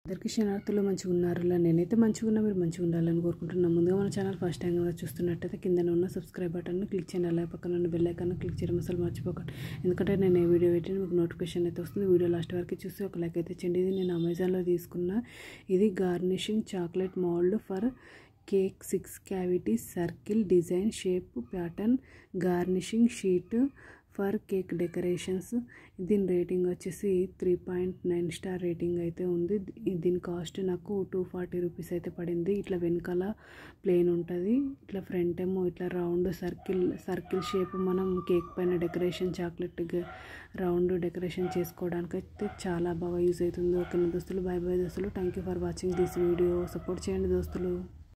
అందరికీ శనార్థులు మంచిగా ఉన్నారు ఇలా నేనైతే మంచిగా ఉన్నా మీరు మంచిగా ఉండాలని కోరుకుంటున్నాను ముందుగా మన ఛానల్ ఫస్ట్ టైం కనుక చూస్తున్నట్టయితే కింద ఉన్న సబ్స్క్రైబ్ బటన్ క్లిక్ చేయండి అలాగే పక్కన ఉన్న బెల్ ఐకాన్ క్లిక్ చేయడం అసలు మర్చిపోకండి ఎందుకంటే నేను ఏ వీడియో పెట్టిన మీకు నోటిఫికేషన్ అయితే వస్తుంది వీడియో లాస్ట్ వరకు చూసి ఒక లైక్ అయితే చేయండి ఇది నేను అమెజాన్లో తీసుకున్న ఇది garnishing chocolate mould for cake six cavity circle design shape pattern garnishing sheet for cake decorations దీని రేటింగ్ వచ్చేసి three point nine star rating అయితే ఉంది దీని కాస్ట్ నాకు టూ ఫార్టీ రూపీస్ అయితే పడింది ఇట్లా వెనకాల ప్లెయిన్ ఉంటుంది ఇట్లా ఫ్రంట్ ఏమో ఇట్లా రౌండ్ సర్కిల్ సర్కిల్ షేప్ మనం కేక్ పైన డెకరేషన్ చాక్లెట్ రౌండ్ డెకరేషన్ చేసుకోవడానికి అయితే చాలా బాగా యూజ్ అవుతుంది ఓకే దోస్తులు బాయ్ బాయ్ దోస్తులు thank you for watching this video support చేయండి దోస్తులు